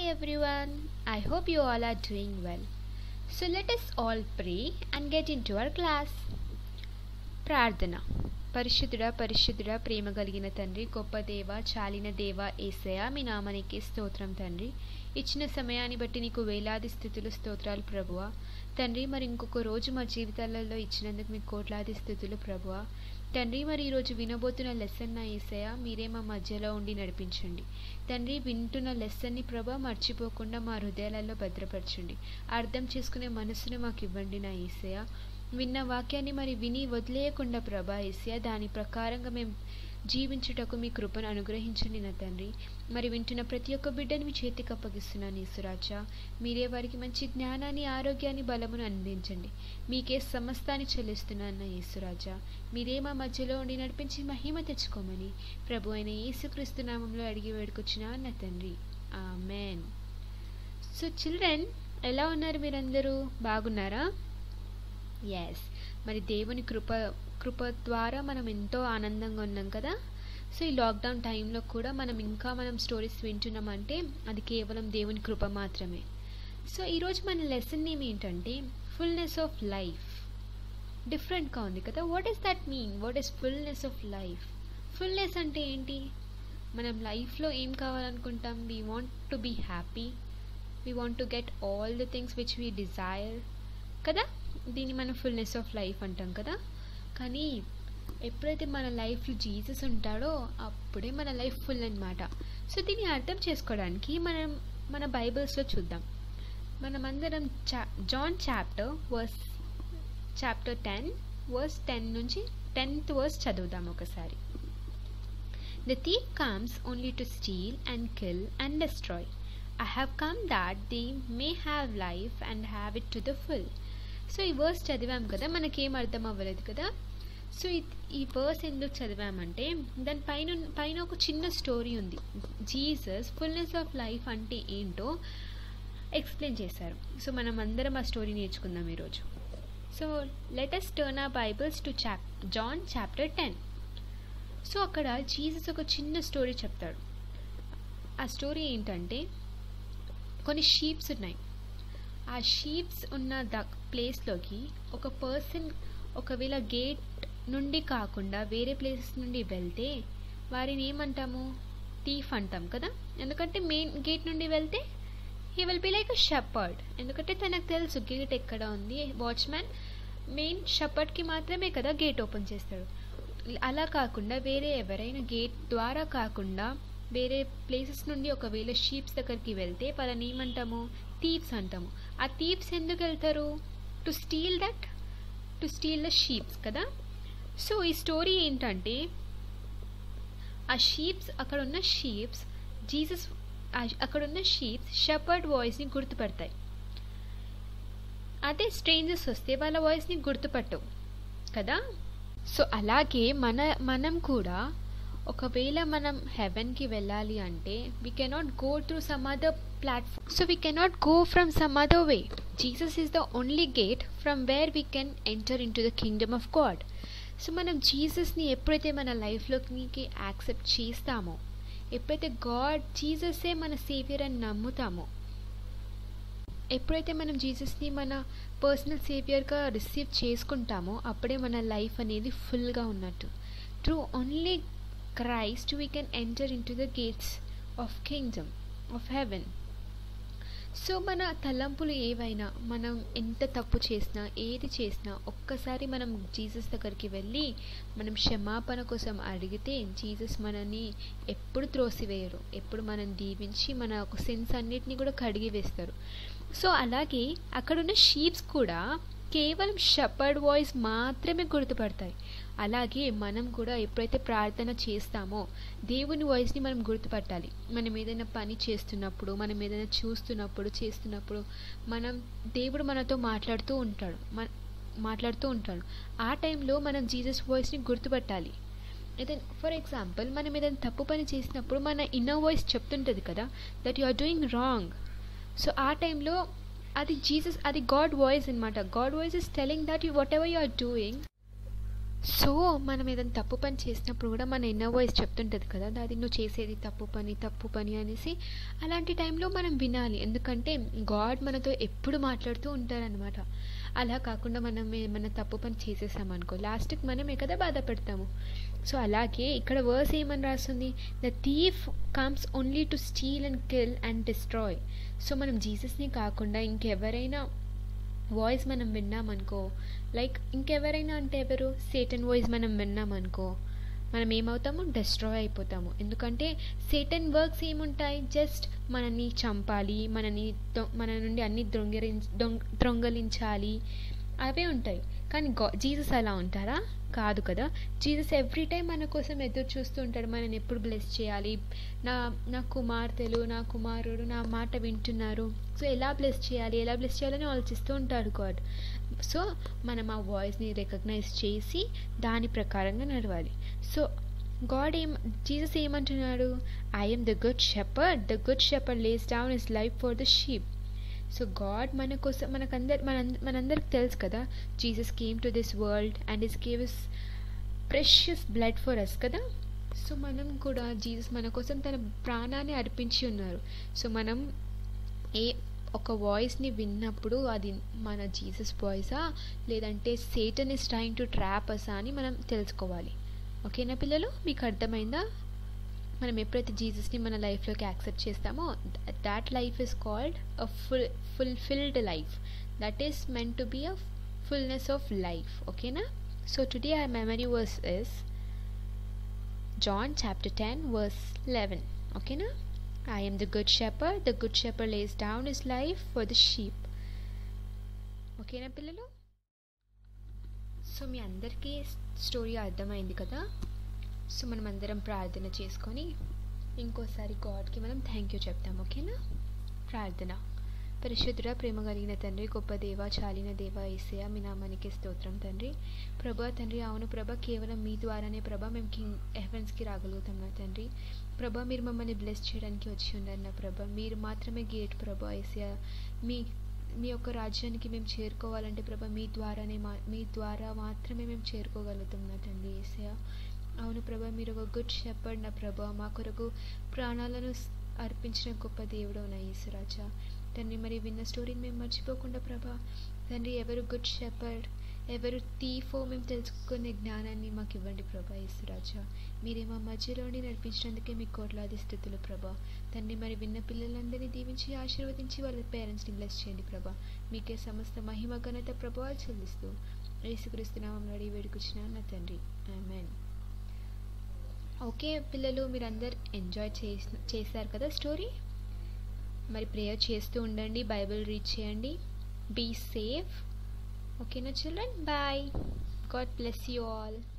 everyone. I hope you all are doing well. So let us all pray and get into our class. ప్రార్థన పరిశుద్ధుడా పరిశుద్ధుడా ప్రేమ కలిగిన తండ్రి గొప్ప దేవ చాలిన దేవ ఏసయ మీ నామనికి స్తోత్రం తండ్రి ఇచ్చిన సమయాన్ని బట్టి నీకు వేలాది స్థుతులు స్తోత్రాలు ప్రభువ తండ్రి మరి ఇంకొక రోజు మా జీవితాలలో ఇచ్చినందుకు మీకు కోట్లాది స్థుతులు ప్రభువ తండ్రి మరి ఈరోజు వినబోతున్న లెసన్ నా ఏసయ మీరే మా మధ్యలో ఉండి నడిపించండి తండ్రి వింటున్న లెసన్ని ప్రభా మర్చిపోకుండా మా హృదయాలలో భద్రపరచండి అర్థం చేసుకునే మనసును మాకు ఇవ్వండి నా ఏసయ విన్న వాక్యాన్ని మరి విని వదిలేయకుండా ప్రభా ఏసయ దాని ప్రకారంగా మేము జీవించుటకు మీ కృపను అనుగ్రహించండి నా తండ్రి మరి వింటున్న ప్రతి ఒక్క బిడ్డని మీ చేతికి అప్పగిస్తున్నాను యేసురాజా మీరే వారికి మంచి జ్ఞానాన్ని ఆరోగ్యాన్ని బలమును అందించండి మీకే సమస్తాన్ని చెల్లిస్తున్నాను నా యేసురాజా మీరే మా మధ్యలో ఉండి నడిపించి మహిమ తెచ్చుకోమని ప్రభు అయిన యేసుక్రీస్తు నామంలో అడిగి వేడుకొచ్చిన నా తండ్రి ఆమెన్ సో చిల్డ్రన్ ఎలా ఉన్నారు మీరందరూ బాగున్నారా ఎస్ మరి దేవుని కృప కృప ద్వారా మనం ఎంతో ఆనందంగా ఉన్నాం కదా సో ఈ లాక్డౌన్ టైంలో కూడా మనం ఇంకా మనం స్టోరీస్ వింటున్నామంటే అది కేవలం దేవుని కృప మాత్రమే సో ఈరోజు మన లెసన్ నేమ్ ఏంటంటే ఫుల్నెస్ ఆఫ్ లైఫ్ డిఫరెంట్గా ఉంది కదా what is that mean what is fullness of life fullness అంటే ఏంటి మనం లైఫ్లో ఏం కావాలనుకుంటాం we want to be happy we want to get all the things which we desire కదా దీన్ని మనం ఫుల్నెస్ ఆఫ్ లైఫ్ అంటాం కదా కానీ ఎప్పుడైతే మన లైఫ్లో జీసస్ ఉంటాడో అప్పుడే మన లైఫ్ ఫుల్ అనమాట సో దీన్ని అర్థం చేసుకోవడానికి మనం మన బైబిల్స్లో చూద్దాం మనమందరం చా John chapter verse chapter ten verse ten నుంచి టెన్త్ వర్స్ చదువుదాం ఒకసారి the thief comes only to steal and kill and destroy I have come that they may have life and have it to the full so ఈ వర్స్ చదివాం కదా మనకేం అర్థం అవ్వలేదు కదా సో ఈ వర్స్ ఎందుకు చదివామంటే దాని పైన పైన ఒక చిన్న స్టోరీ ఉంది జీసస్ ఫుల్నెస్ ఆఫ్ లైఫ్ అంటే ఏంటో ఎక్స్ప్లెయిన్ చేశారు సో మనం అందరం ఆ స్టోరీ నేర్చుకుందాం ఈరోజు సో లెటెస్ట్ టర్న్ ఆ బైబిల్స్ టు చాప్ జాన్ చాప్టర్ టెన్ సో అక్కడ జీసస్ ఒక చిన్న స్టోరీ చెప్తాడు ఆ స్టోరీ ఏంటంటే కొన్ని షీప్స్ ఉన్నాయి ఆ షీప్స్ ఉన్న ద ప్లేస్లోకి ఒక పర్సన్ ఒకవేళ గేట్ నుండి కాకుండా వేరే ప్లేసెస్ నుండి వెళ్తే వారిని ఏమంటాము థీఫ్ అంటాం కదా ఎందుకంటే మెయిన్ గేట్ నుండి వెళ్తే he will be like a shepherd ఎందుకంటే తనకు తెలుసు గేట్ ఎక్కడ ఉంది వాచ్మ్యాన్ మెయిన్ షపర్డ్కి మాత్రమే కదా గేట్ ఓపెన్ చేస్తాడు అలా కాకుండా వేరే ఎవరైనా గేట్ ద్వారా కాకుండా వేరే ప్లేసెస్ నుండి ఒకవేళ షీప్స్ దగ్గరికి వెళ్తే వాళ్ళని ఏమంటాము థీవ్స్ అంటాము ఆ థీవ్స్ ఎందుకు వెళ్తారు to steal that to steal the sheeps కదా సో ఈ స్టోరీ ఏంటంటే ఆ షీప్స్ అక్కడ ఉన్న షీప్స్ జీసస్ అక్కడ ఉన్న షీప్స్ షపర్డ్ వాయిస్ని గుర్తుపడతాయి అదే స్ట్రేంజర్స్ వస్తే వాళ్ళ వాయిస్ని గుర్తుపట్టవు కదా సో అలాగే మన మనం కూడా ఒకవేళ మనం హెవెన్కి వెళ్ళాలి అంటే we cannot go through some other platform so we cannot go from some other way Jesus is the only gate from where we can enter in to the kingdom of God so మనం జీసస్ని ఎప్పుడైతే మన లైఫ్లోకి accept చేస్తామో ఎప్పుడైతే God జీససే మన saviour అని నమ్ముతామో ఎప్పుడైతే మనం జీసస్ని మన పర్సనల్ సేవియర్గా రిసీవ్ చేసుకుంటామో అప్పుడే మన లైఫ్ అనేది ఫుల్గా ఉన్నట్టు through only Christ we can enter in to the gates of kingdom of heaven so మన తలంపులు ఏవైనా మనం ఎంత తప్పు చేసినా ఏది చేసినా ఒక్కసారి మనం జీసస్ దగ్గరికి వెళ్ళి మనం క్షమాపణ కోసం అడిగితే జీసస్ మనని ఎప్పుడు త్రోసివేయరు ఎప్పుడు మనం దీవించి మన ఒక సెన్స్ అన్నిటిని కూడా కడిగి వేస్తారు సో అలాగే అక్కడున్న షీప్స్ కూడా కేవలం షపర్డ్ వాయిస్ మాత్రమే గుర్తుపడతాయి అలాగే మనం కూడా ఎప్పుడైతే ప్రార్థన చేస్తామో దేవుని వాయిస్ని మనం గుర్తుపట్టాలి మనం ఏదైనా పని చేస్తున్నప్పుడు మనం ఏదైనా చూస్తున్నప్పుడు చేస్తున్నప్పుడు మనం దేవుడు మనతో మాట్లాడుతూ ఉంటాడు మాట్లాడుతూ ఉంటాడు ఆ టైంలో మనం జీసస్ వాయిస్ని గుర్తుపట్టాలి ఏదైనా ఫర్ ఎగ్జాంపుల్ మనం ఏదైనా తప్పు పని చేసినప్పుడు మన ఇన్నర్ వాయిస్ చెప్తుంటుంది కదా that you are doing wrong so ఆ టైంలో అది జీసస్ అది గాడ్ వాయిస్ అనమాట God voice is telling that you whatever you are doing so మనం ఏదైనా తప్పు పని చేసినప్పుడు కూడా మన ఇన్నర్ వాయిస్ చెప్తుంటుంది కదా అది నువ్వు చేసేది తప్పు పని తప్పు పని అనేసి అలాంటి టైంలో మనం వినాలి ఎందుకంటే గాడ్ మనతో ఎప్పుడు మాట్లాడుతూ ఉంటారనమాట అలా కాకుండా మనం ఏమైనా తప్పు పని చేసేసామనుకో లాస్ట్కి మనమే కదా బాధపడతాము సో అలాగే ఇక్కడ వర్స్ ఏమని రాస్తుంది the thief comes only to steal and kill and destroy so మనం జీసస్ని కాకుండా ఇంకెవరైనా వాయిస్ మనం విన్నామనుకో లైక్ ఇంకెవరైనా అంటే ఎవరు సేటన్ వాయిస్ మనం విన్నామనుకో మనం ఏమవుతాము డిస్ట్రాయ్ అయిపోతాము ఎందుకంటే సేటన్ వర్క్స్ ఏముంటాయి జస్ట్ మనని చంపాలి మనని దొ- మన నుండి అన్ని దొంగిలించ దొంగ దొంగలించాలి అవే ఉంటాయి కానీ గా జీసస్ అలా ఉంటారా కాదు కదా జీసస్ ఎవ్రీ టైం మన కోసం ఎదురు చూస్తూ ఉంటాడు మనని ఎప్పుడు బ్లెస్ చేయాలి నా నా కుమార్తెలు నా కుమారుడు నా మాట వింటున్నారు సో ఎలా బ్లెస్ చేయాలి ఎలా బ్లెస్ చేయాలని ఆలోచిస్తూ ఉంటాడు గాడ్ సో మనం ఆ వాయిస్ని రికగ్నైజ్ చేసి దాని ప్రకారంగా నడవాలి సో గాడ్ ఏం జీసస్ ఏమంటున్నాడు I'm the good shepherd the good shepherd lays down his life for the sheep so God మన కోసం మనకందరు మన మనందరికి తెలుసు కదా Jesus came to this world and his gave his precious blood for us కదా సో మనం కూడా జీసస్ మన కోసం తన ప్రాణాన్ని అర్పించి ఉన్నారు సో మనం ఏ ఒక వాయిస్ని విన్నప్పుడు అది మన జీసస్ వాయిసా లేదంటే Satan is trying to trap అసా అని మనం తెలుసుకోవాలి ఓకేనా పిల్లలు మీకు అర్థమైందా మనం ఎప్పుడైతే జీసస్ని మన లైఫ్లోకి యాక్సెప్ట్ చేస్తామో that life is called a full fulfilled life that is meant to be a fullness of life ఓకేనా so today our memory verse is John chapter ten verse eleven ఓకేనా I am the good shepherd. The good shepherd lays down his life for the sheep. ఓకేనా పిల్లలు so మీ అందరికీ story అర్థమైంది కదా so మనం అందరం ప్రార్థన చేసుకొని ఇంకోసారి గాడ్కి మనం థ్యాంక్ యూ చెప్తాం ఓకేనా ప్రార్థన పరిశుద్ధుడ ప్రేమ కలిగిన తండ్రి గొప్ప దేవ చాలిన దేవ ఏసయ మీ నామానికి స్తోత్రం తండ్రి ప్రభా తండ్రి అవును ప్రభ కేవలం మీ ద్వారానే ప్రభ మేము కింగ్ హెవెన్స్కి రాగలుగుతాం నా తండ్రి ప్రభా మీరు మమ్మల్ని బ్లెస్ చేయడానికి వచ్చి ఉన్నారు నా ప్రభ మీరు మాత్రమే గేట్ ప్రభా ఏసయ మీ మీ యొక్క రాజ్యానికి మేము చేరుకోవాలంటే ప్రభా మీ ద్వారానే మా మీ ద్వారా మాత్రమే మేము చేరుకోగలుగుతాం నా తండ్రి ఏసయ అవును ప్రభా మీరు ఒక గుడ్ షెపర్డ్ నా ప్రభా మా కొరకు ప్రాణాలను స్- అర్పించిన గొప్ప దేవుడు నా యేసురాజా తండ్రి మరి విన్న స్టోరీని మేము మర్చిపోకుండా ప్రభా తండ్రి ఎవరు గుడ్ షెపర్డ్ ఎవరు తీఫో మేము తెలుసుకునే జ్ఞానాన్ని మాకు ఇవ్వండి ప్రభా యేసురాజా మీరే మా మధ్యలోని నడిపించినందుకే మీకు కోట్లాది స్థుతులు ప్రభా తండ్రి మరి విన్న పిల్లలందరినీ దీవించి ఆశీర్వదించి వాళ్ళ పేరెంట్స్ని బ్లెస్ చేయండి ప్రభా మీకే సమస్త మహిమ ఘనత ప్రభావాలు చెల్లిస్తూ యేసుక్రీస్తు నామం అడిగి వేడుకొచ్చిన నా తండ్రి ఆమెన్ ఓకే పిల్లలు మీరందరు ఎంజాయ్ చేసి చేశారు కదా స్టోరీ మరి ప్రేయర్ చేస్తూ ఉండండి బైబిల్ రీడ్ చేయండి బీ సేఫ్ ఓకేనా children bye God bless you all